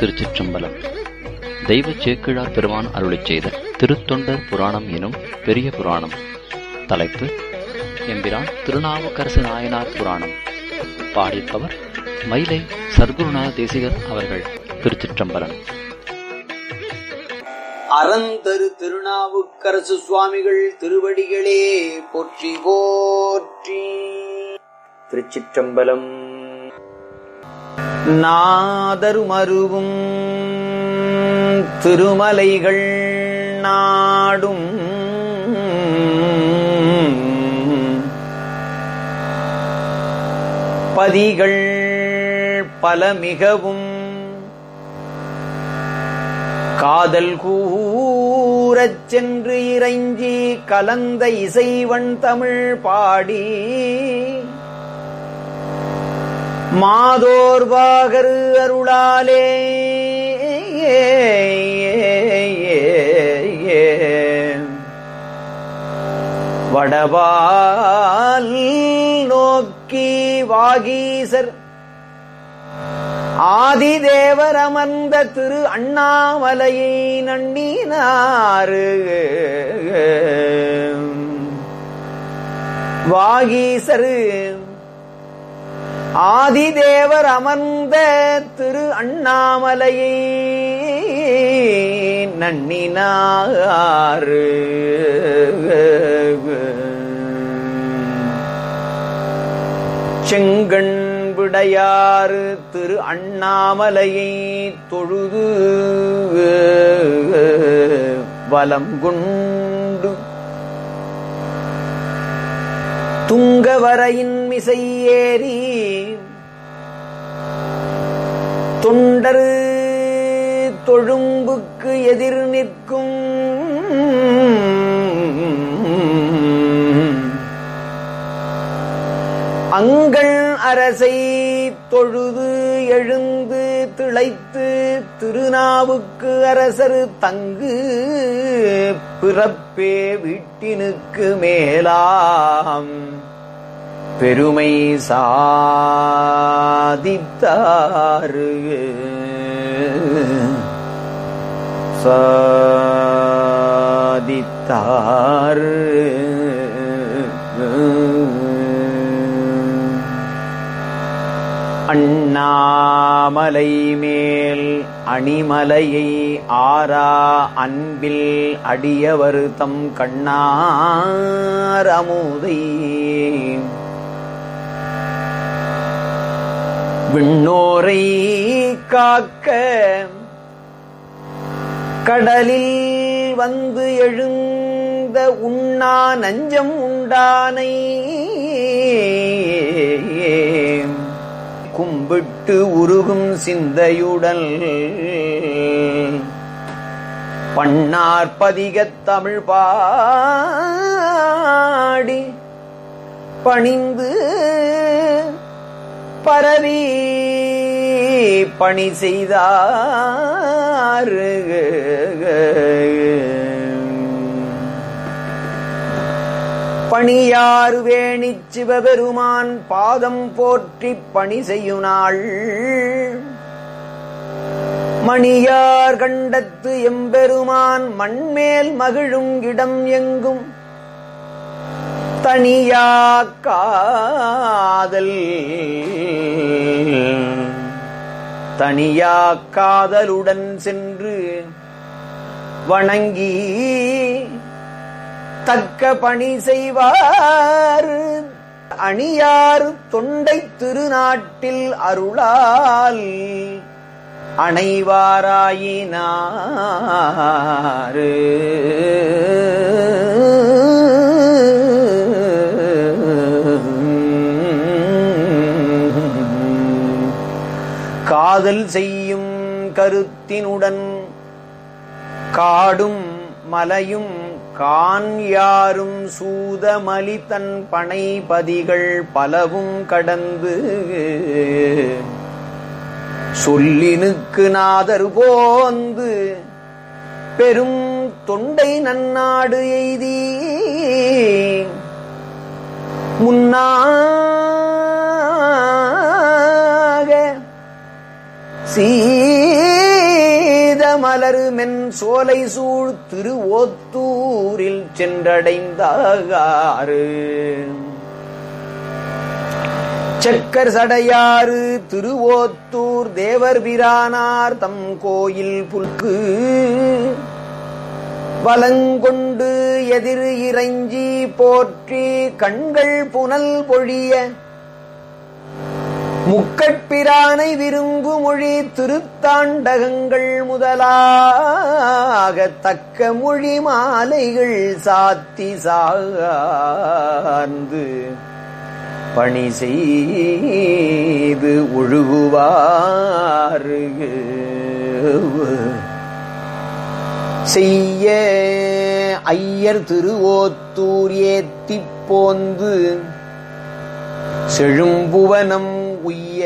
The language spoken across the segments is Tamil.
திருச்சிற்றம்பலம் தெய்வ சேக்கிழார் பெருமான் அருளிச் செய்த திருத்தொண்டர் புராணம் எனும் பெரிய புராணம் தலைப்பு எம்பிரான் திருநாவுக்கரசு நாயனார் புராணம் பாடிப்பவர் மயிலை சர்க்குருநாத தேசிகர் அவர்கள் திருச்சிற்றம்பலம் அறந்தரு திருநாவுக்கரசு சுவாமிகள் திருவடிகளே போற்றி போற்றி திருச்சிற்றம்பலம் நாதருமருவும் திருமலைகள் நாடும் பதிகள் பல மிகவும் காதல் கூறச் சென்று இறைஞ்சி கலந்த இசைவன் தமிழ் பாடி மாதோர்வாகரு அருளாலே வடபால் நோக்கி வாகீசர் ஆதிதேவர் அமர்ந்த திரு அண்ணாமலையை நன்னினாறு வாகீசரு ஆதிதேவர் அமர்ந்த திரு அண்ணாமலையை நன்னினாறு செங்கண் விடையாறு திரு அண்ணாமலையை தொழுது வலம் கொண்டு துங்கவரையின் மிசை ஏறி தொண்டர் தொழும்புக்கு எதிர் நிற்கும் அங்கள் அரசை தொழுது எழுந்து திளைத்து திருநாவுக்கு அரசர் தங்கு பிறப்பே வீட்டினுக்கு மேலாம் பெருமை சாதித்தாரு சாதித்தாரு அண்ணாமலை மேல் அணிமலையை ஆரா அன்பில் அடியவர் தம் கண்ணார் அமுதை விண்ணோரை காக்க கடலில் வந்து எழுந்த உண்ணா நஞ்சம் உண்டானை கும்பிட்டு உருகும் சிந்தையுடல் பண்ணார் பதிகத் தமிழ் பாடி பணிந்து பரவி பணி செய்தார் பணியாறு வேணிச் சிவபெருமான் பாதம் போற்றிப் பணி செய்யும் நாள் மணியார் கண்டத்து எம்பெருமான் மண்மேல் மகிழும் இடம் எங்கும் தனியாக்காதல் தனியாக்காதலுடன் சென்று வணங்கி தக்க பணி செய்வார் அணியார் தொண்டை திருநாட்டில் அருளால் அணைவாராயினாரு காதல் செய்யும் கருத்தினுடன் காடும் மலையும் கான் யாரும் சூதமலி தன் பனை பதிகள் பலவும் கடந்து சொல்லினுக்கு நாதர் போந்து பெரும் தொண்டை நன்னாடு எய்தி முன்னாக சீ மாலரு மென் சோலை சூழ் திரு ஓத்தூரில் சென்றடைந்தாரு செக்கர் சடையாறு திருவோத்தூர் தேவர் பிரானார் தம் கோயில் புல்கு வலங்கொண்டு எதிர் இறைஞ்சி போற்றி கண்கள் புனல் பொழிய முக்கட்பிரானை விரும்பு மொழி திருத்தாண்டகங்கள் முதலாக தக்க மொழி மாலைகள் சாத்தி சார்ந்து பணி செய்து ஒழுகுவாரு செய்ய ஐயர் திருவோத்தூர் ஏத்திப் போந்து செழும்புவனம் உய்ய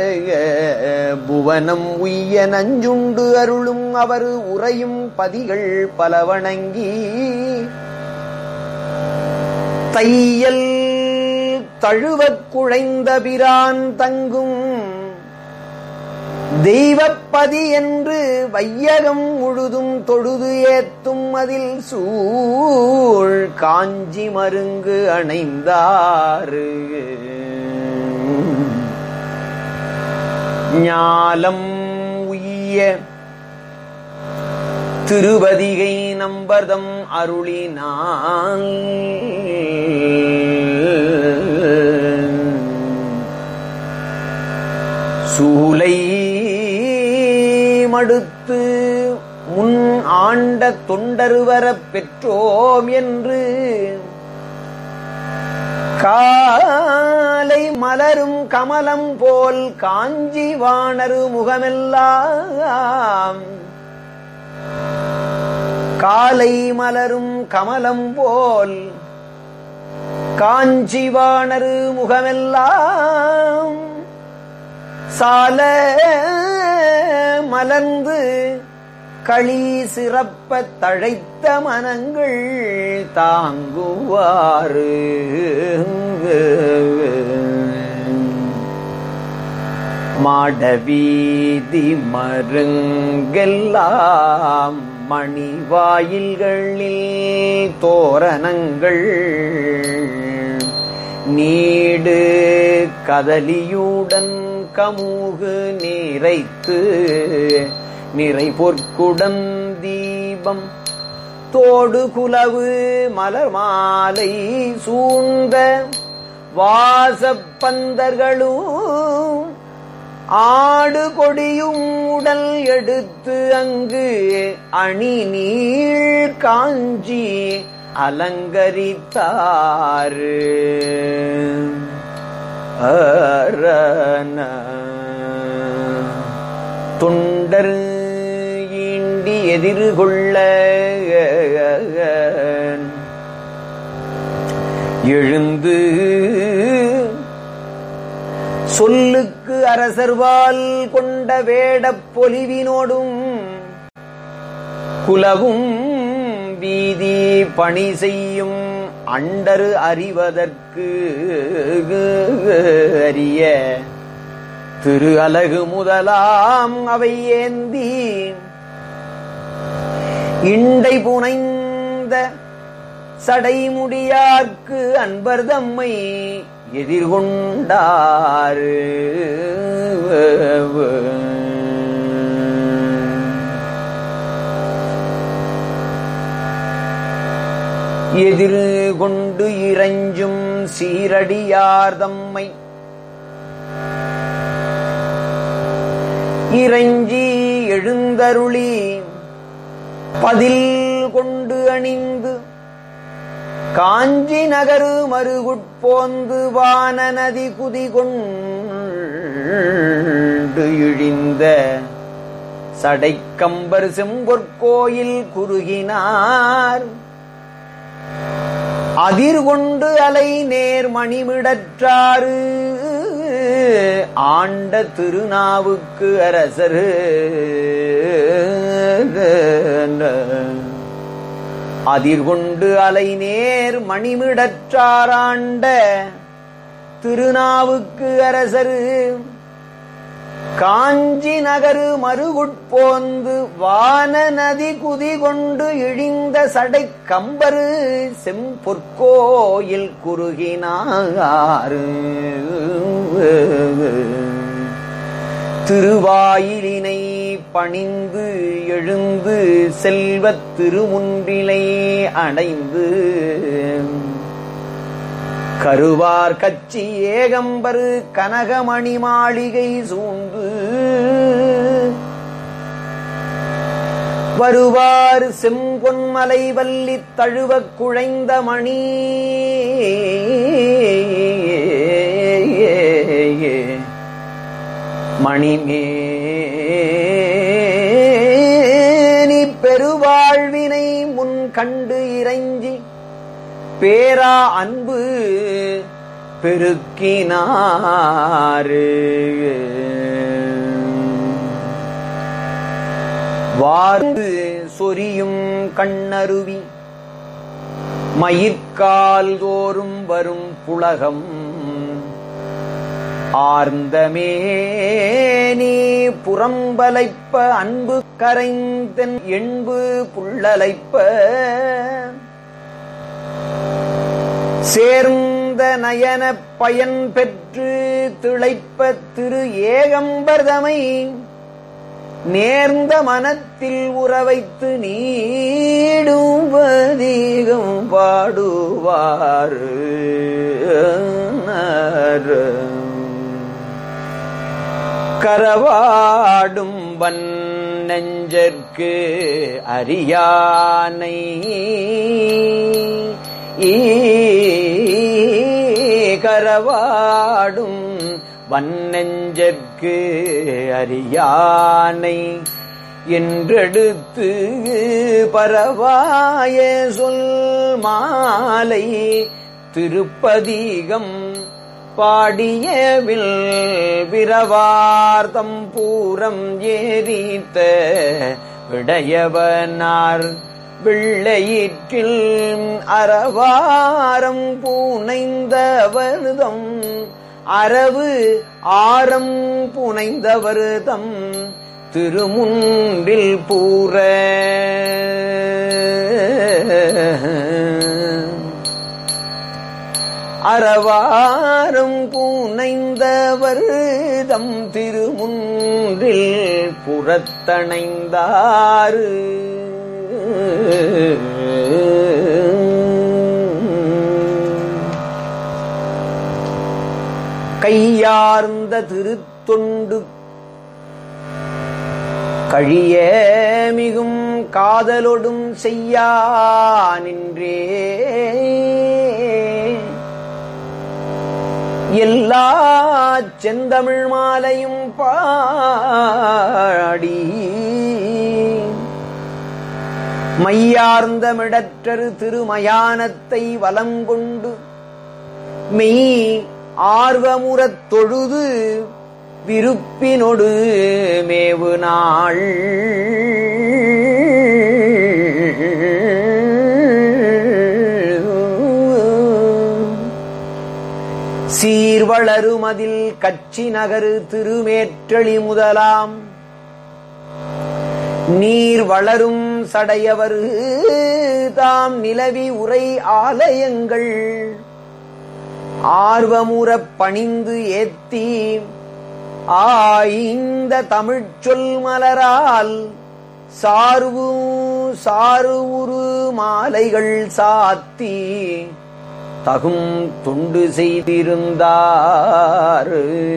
புவனம் உய்ய நஞ்சுண்டு அருளும் அவர் உறையும் பதிகள் பல வணங்கி தையல் தழுவக் குழைந்த பிரான் தங்கும் தெய்வப்பதி என்று வையகம் முழுதும் தொழுது ஏத்தும் அதில் சூழ் காஞ்சி மருங்கு அணைந்தாரு ஞாலம் உய்ய திருவதிகை நம்பர்தம் அருளினான் சூலை மடுத்து முன் ஆண்ட தொண்டருவரப் பெற்றோம் என்று காலை மலரும் கமலம் போல் காஞ்சி வாணரு முகமெல்லாம் காலை மலரும் கமலம் போல் காஞ்சி வாணரு முகமெல்லாம் சால மலர்ந்து களி சிறப்ப தழைத்த மனங்கள் தாங்குவாரு மாடவீதி மருங்கெல்லாம் மணிவாயில்களில் தோரணங்கள் நீடு கதலியுடன் கமுகு நிறைத்து நிறை பொற்குடம் தீபம் தோடு குலவு மலர் மாலை சூழ்ந்த வாசப்பந்தர்களும் ஆடு கொடியும் உடல் எடுத்து அங்கு அணி நீள் காஞ்சி அலங்கரித்தாரு அரண தொண்டர் ஈண்டி எதிர்கொள்ள எழுந்து சொல்லுக்கு அரசர்வால் கொண்ட வேடப் பொலிவினோடும் குலவும் வீதி பணி செய்யும் அண்டரு அறிவதற்கு அறிய திரு அலகு முதலாம் அவை ஏந்தி இண்டை புனைந்த சடைமுடியார்க்கு அன்பர் தம்மை எதிர்கொண்டாரு எதிர் கொண்டு இறைஞ்சும் சீரடியார் தம்மை இறைஞ்சி எழுந்தருளி பதில் கொண்டு அணிந்து காஞ்சி நகரு மறுகுட்போந்து வான நதி குதி கொண்டு இழிந்த சடைக்கம்பர் செம்பொற்கோயில் குறுகினார் அதிர்கொண்டு அலை நேர் மணிமிடற்றாறு ஆண்ட திருநாவுக்கு அரசரு அதிர்கொண்டு அலை நேர் மணிமிடற்றாராண்ட திருநாவுக்கு அரசரு காஞ்சி நகரு மறுகுட்போந்து வான நதி குதி கொண்டு இழிந்த சடை கம்பரு செம்பொற்கோயில் குறுகினாறு திருவாயிலினை பணிந்து எழுந்து செல்வத் திருமுன்றிலை அடைந்து கருவார் கச்சி ஏகம்பரு கனகமணி மாளிகை சூழ்ந்து வருவார் செம்பொன்மலை வல்லி தழுவக் குழைந்த மணி மணிமேனி பெருவாழ்வினை முன் கண்டு இறைஞ்சி பேரா அன்பு பெருக்கினாரு வார்ந்து சொரியும் கண்ணருவி மயிர்கால் தோறும் வரும் புலகம் ஆர்ந்தமேனி புறம்பலைப்ப அன்பு கரைந்தன் எண்பு புள்ளலைப்ப சேர்ந்த நயன பயன் பெற்று திளைப்ப திரு ஏகம்பர்தமை நேர்ந்த மனத்தில் உறவைத்து நீடும் பதிகம் பாடுவாரு கரவாடும் வன் நெஞ்சற்கு அரியானை கரவாடும் வன்னெஞ்சற்கு அறியானை என்றெடுத்து பரவாய சொல் மாலை திருப்பதிகம் பாடியவில் விரவார்த்தம் பூரம் ஏறித்த விடையவனார் வெள்ளையிற்றில் அறவாரம் பூனைந்தவர்தம் அரவு ஆரம் புனைந்தவர்தம் திருமுன்றில் பூர அறவாரம் பூனைந்தவர்தம் திருமுன்றில் புறத்தணைந்தாறு கையார்ந்த திருத்தொண்டு கழிய மிகும் காதலொடும் செய்யா நின்றே எல்லா செந்தமிழ் மாலையும் பாடி மையார்ந்த மிடற்றரு திருமயானத்தை வலம் கொண்டு மெய் ஆர்வமுறத் தொழுது விருப்பினொடு மேவு நாள் சீர்வளருமதில் கச்சி நகரு திருமேற்றளி முதலாம் நீர் வளரும் சடையவர் தாம் நிலவி உரை ஆலயங்கள் ஆர்வமுறப் பணிந்து ஏத்தி ஆய்ந்த தமிழ்ச் சொல் மலரால் சார்வு சாருவுரு மாலைகள் சாத்தி தகும் தொண்டு செய்திருந்தார்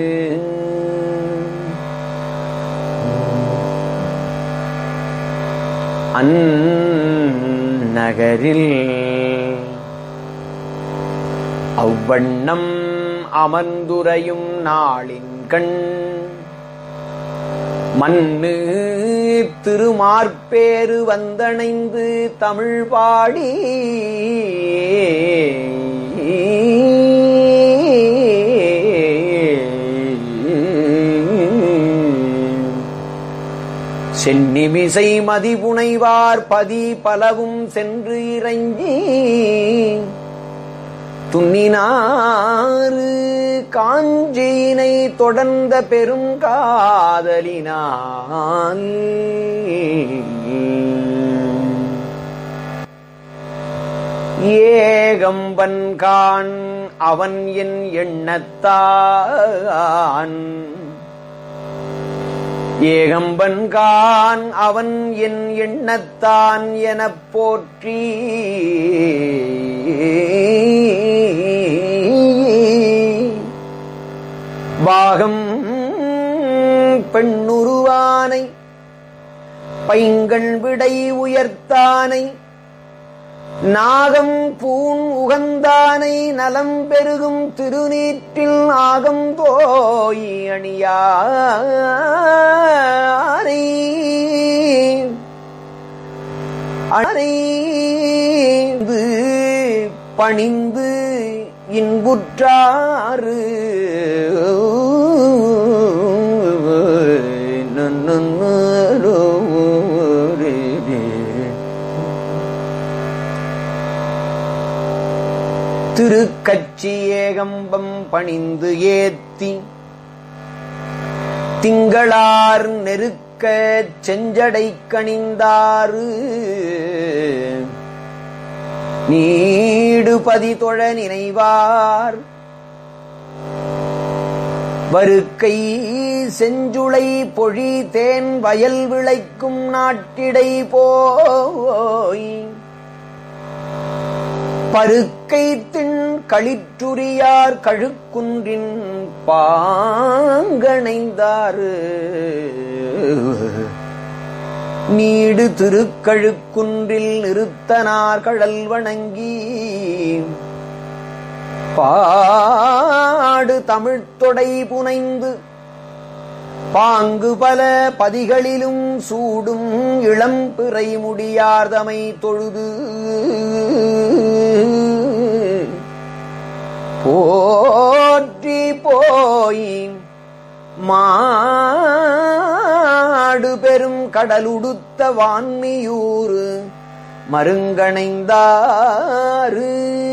அந்நகரில் அவ்வண்ணம் அமர்ந்துரையும் நாளின் கண் மண்ணு திருமார்பேறு வந்தணைந்து தமிழ் பாடி சென்னிமிசை மதிபுனைவார் பதி பலவும் சென்று இறங்கி துண்ணினாறு காஞ்சியினை தொடர்ந்த பெரும் காதலினால் ஏகம்பன் கான் அவன் என் எண்ணத்தான் ஏகம்பன் கான் அவன் என் எண்ணத்தான் எனப் போற்றி பாகம் பெண்ணுருவானை பைங்கள் விடை உயர்த்தானை நாகம் பூண் உகந்தானை நலம் பெருகும் திருநீற்றில் ஆகம் போய் அணியாரை அணைந்து பணிந்து இன்புற்றாறு திருக்கட்சி ஏகம்பம் பணிந்து ஏத்தி திங்களார் நெருக்க செஞ்சடை கணிந்தாறு நீடுபதி தொழ நினைவார் வருக்கை செஞ்சுளை பொழி தேன் வயல் விளைக்கும் நாட்டிடை போய் பருக்கை தின் களிற்றுரியார் கழுக்குன்றின் பாங்கணைந்தாறு நீடு திருக்கழுக்குன்றில் நிறுத்தனார் கடல் வணங்கி பாடு தமிழ்த்தொடை புனைந்து பாங்கு பல பதிகளிலும் சூடும் இளம்பிறை முடியார்தமை தொழுது போற்றி போய் மாடு பெரும் கடலுடுத்த வான்மியூர் மருங்கணைந்தாறு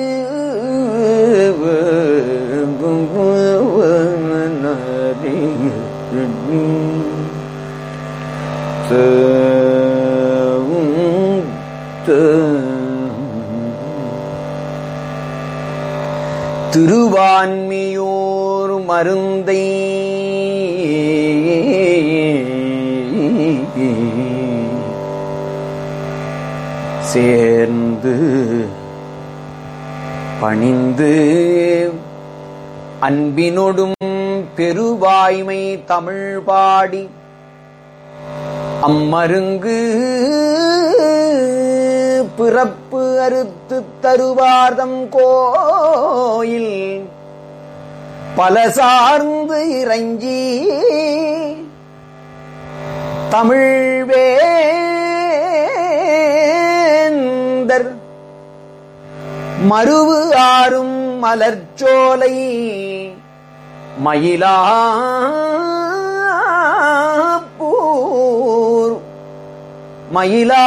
திருவான்மியோர் மருந்தை சேர்ந்து பணிந்து அன்பினொடும் பெருவாய்மை தமிழ் பாடி அம்மருங்கு பிறப்பு அறுத்து தருவார்தம் கோயில் பல சார்ந்து இறைஞ்சி தமிழ்வேந்தர் மருவு ஆறும் மலர்ச்சோலை மயிலாப்பூர் மயிலா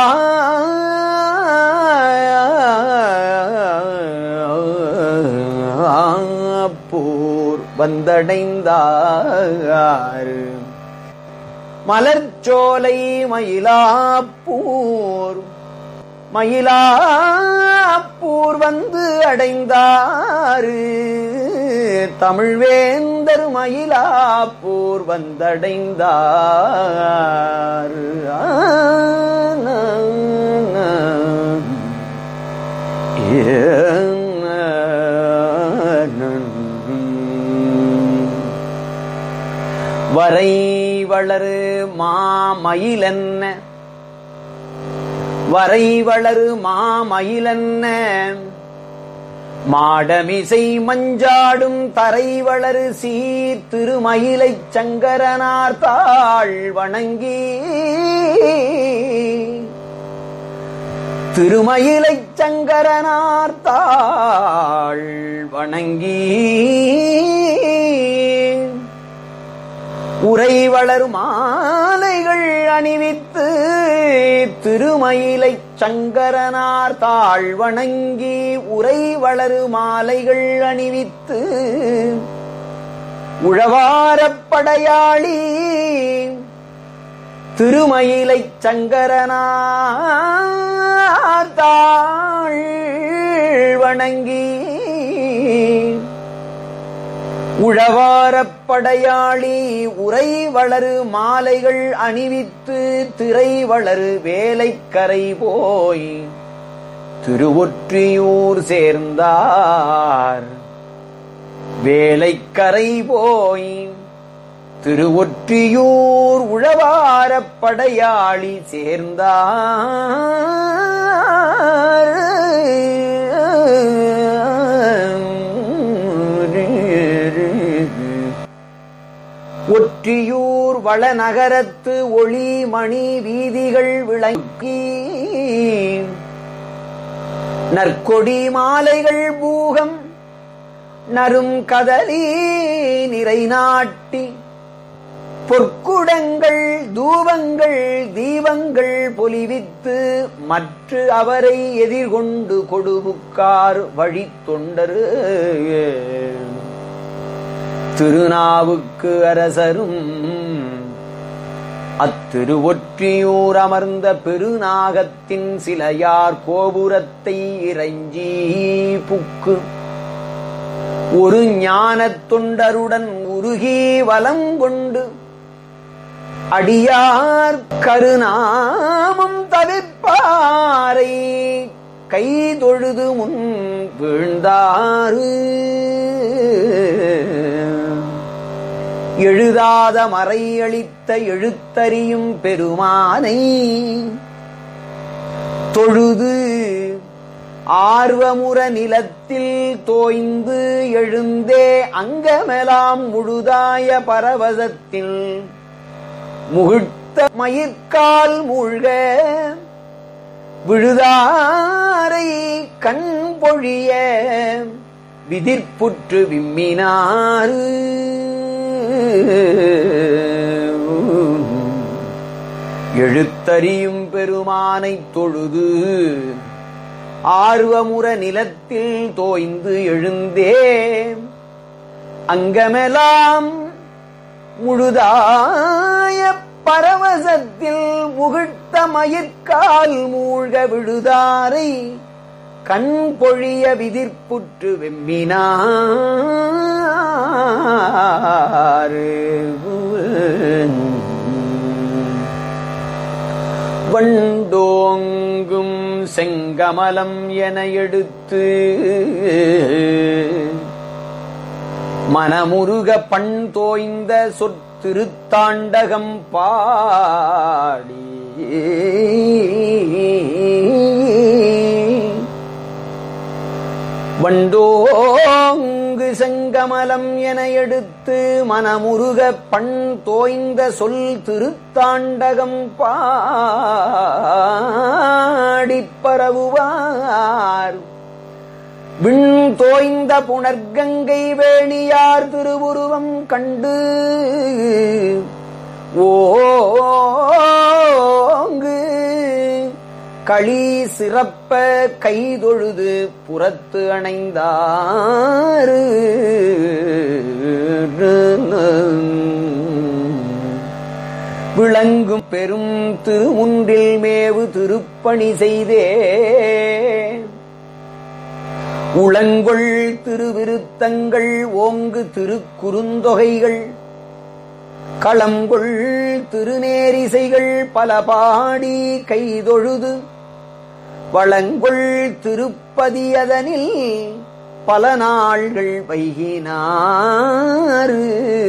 போர் வந்தடைந்தார் மலர்ச்சோலை மயிலாப்பூர் மயிலாப்பூர் வந்து அடைந்தாரு தமிழ்வேந்தர் மயிலாப்பூர் வந்தடைந்தார் வரை வளரு மாமயிலன்ன வரை வளரு மாமயிலன்ன மாடமிசை மஞ்சாடும் தரை வளரு சீர் திருமயிலைச் சங்கரனார் தாழ் வணங்கி திருமயிலைச் சங்கரனார் தாழ் வணங்கி உரை வளரும் மாலைகள் அணிவித்து திருமயிலை சங்கரனார் தாழ் வணங்கி உரை வளரு மாலைகள் அணிவித்து உழவாரப்படையாளி திருமயிலை சங்கரனார் தாழ் வணங்கி உழவாரப்படையாளி உரை வளரு மாலைகள் அணிவித்து திரை வளரு வேலைக்கரை போய் திருவொற்றியூர் சேர்ந்தார் வேலைக்கரை போய் திருவொற்றியூர் உழவாரப் படையாளி சேர்ந்தார் ஒற்றியூர் வளநகரத்து ஒளி மணி வீதிகள் விளங்கி நற்கொடி மாலைகள் பூகம் நரும் கதலி நிறை நாட்டி பொற்குடங்கள் தூபங்கள் தீபங்கள் பொலிவித்து மற்ற அவரை எதிர்கொண்டு கொடுபுக்கார் வழி தொண்டரு திருநாவுக்கு அரசரும் அத்திருவொற்றியூர் அமர்ந்த பெருநாகத்தின் சிலையார் கோபுரத்தை இறைஞ்சி புக்கு ஒரு ஞானத் தொண்டருடன் உருகி வலம் கொண்டு அடியார் கருநாமம் தவிப்பாரை கை தொழுது முன் வீழ்ந்தாறு எழுதாத மறை அளித்த எழுத்தறியும் பெருமானை தொழுது ஆர்வமுற நிலத்தில் தோய்ந்து எழுந்தே அங்கமெலாம் முழுதாய பரவசத்தில் முகிழ்த்த மயிர்கால் மூழ்க விழுதாரை கண் பொழிய விதிர்ப்புற்று விம்மினாறு எழுத்தறியும் பெருமானைத் தொழுது ஆர்வமுற நிலத்தில் தோய்ந்து எழுந்தே அங்கமெலாம் முழுதாய பரவசத்தில் முகிழ்த்த மயிர்கால் மூழ்க விழுதாரை கண் பொழிய விதிர்ப்புற்று வெம்மினாறு வண்டோங்கும் செங்கமலம் என எடுத்து மனமுருக பண் தோய்ந்த சொற்திருத்தாண்டகம் பாடி வண்டோங்கு செங்கமலம் என எடுத்து மனமுருக பண் தோய்ந்த சொல் திருத்தாண்டகம் பாடிப் பரவுவார் விண் தோய்ந்த புனர்கங்கை வேணியார் திருவுருவம் கண்டு ஓங்கு களி சிறப்ப கைதொழுது புறத்து அணைந்தாறு விளங்கும் பெரும் திருமுன்றில் மேவு திருப்பணி செய்தே உளங்கொள் திருவிருத்தங்கள் ஓங்கு திருக்குறுந்தொகைகள் களங்கொள் திருநேரிசைகள் பல பாடி கைதொழுது வளங்கொள் திருப்பதியதனில் பல நாள்கள் வைகினாறு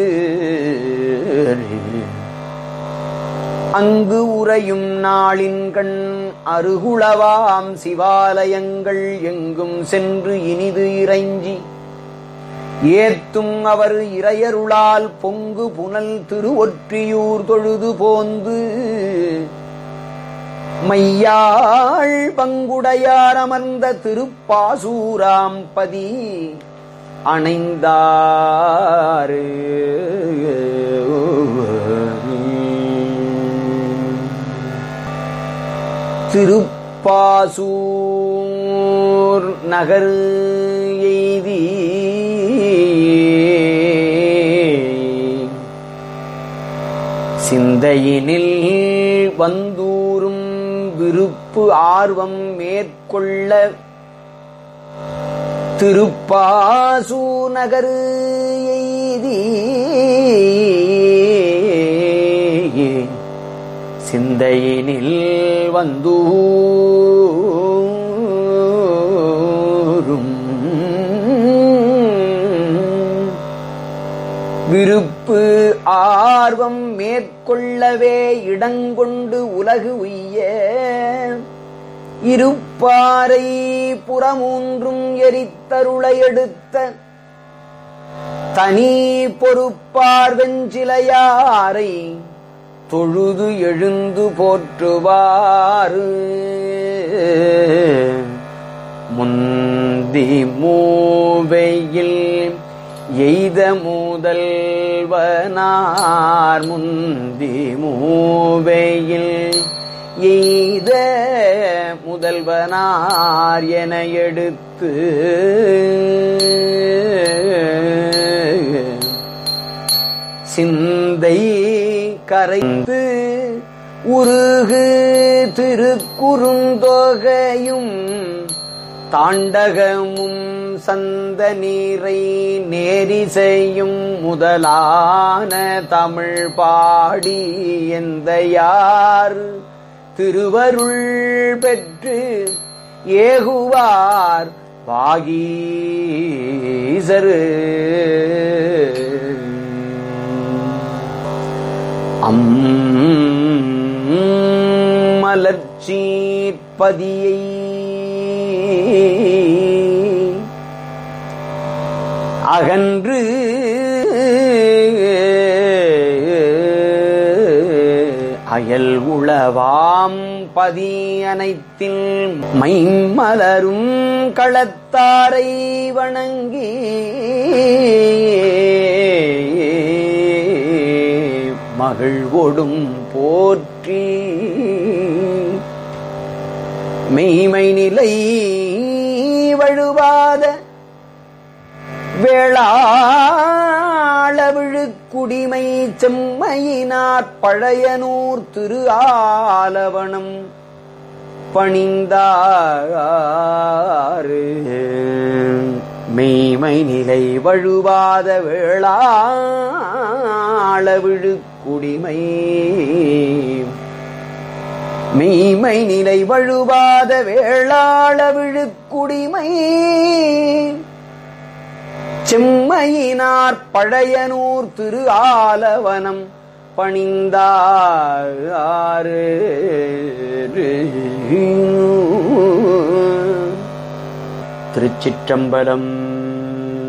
அங்கு உறையும் நாளின் கண் அருகுளவாம் சிவாலயங்கள் எங்கும் சென்று இனிது இறைஞ்சி ஏத்தும் அவர் இறையருளால் பொங்கு புனல் திருவொற்றியூர் தொழுது போந்து மையாள் பங்குடையார் அமர்ந்த திருப்பாசூராம் பதி அணைந்தாரு திருப்பாசூர் நகர் எய்தி சிந்தையினில் வந்தூரும் விருப்பு ஆர்வம் மேற்கொள்ள திருப்பாசூ நகர் எய்தி சிந்தையினில் வந்தூரும் விருப்பு ஆர்வம் மேற்கொள்ளவே இடங்கொண்டு உலகு உய்ய இருப்பாரை புறமூன்றும் எரித்தருளை எடுத்த தனி பொறுப்பார் வெஞ்சிலையாரை தொழுது எழுந்து போற்றுவாறு முந்தி மூவையில் எய்த மூதல்வனார் முந்தி மூவையில் எய்த முதல்வனார் என எடுத்து சிந்தை கரைந்து உருகு திருக்குறுந்தொகையும் தாண்டகமும் சந்த நீரை நேரிசையும் முதலான தமிழ் பாடி எந்த யார் திருவருள் பெற்று ஏகுவார் வாகீசரு அம்மலர்ச்சீர்ப்பதியை அகன்று அயல் உளவாம் பதி அனைத்தில் மைமலரும் களத்தாரை வணங்கி மகிழ்வொடும் போற்றி மெய்மை நிலை வழுவாத வேளாளவிழு குடிமை செம்மையினார் பழையனூர் திரு ஆலவனம் பணிந்தாறு மெய்மை நிலை வழுவாத வேளாளவிழு குடிமை மெய்மை நிலை வழுவாத வேளாளவிழு குடிமை செம்மையினார் பழையனூர் திரு ஆலவனம் பணிந்தாறு திருச்சிற்றம்பலம்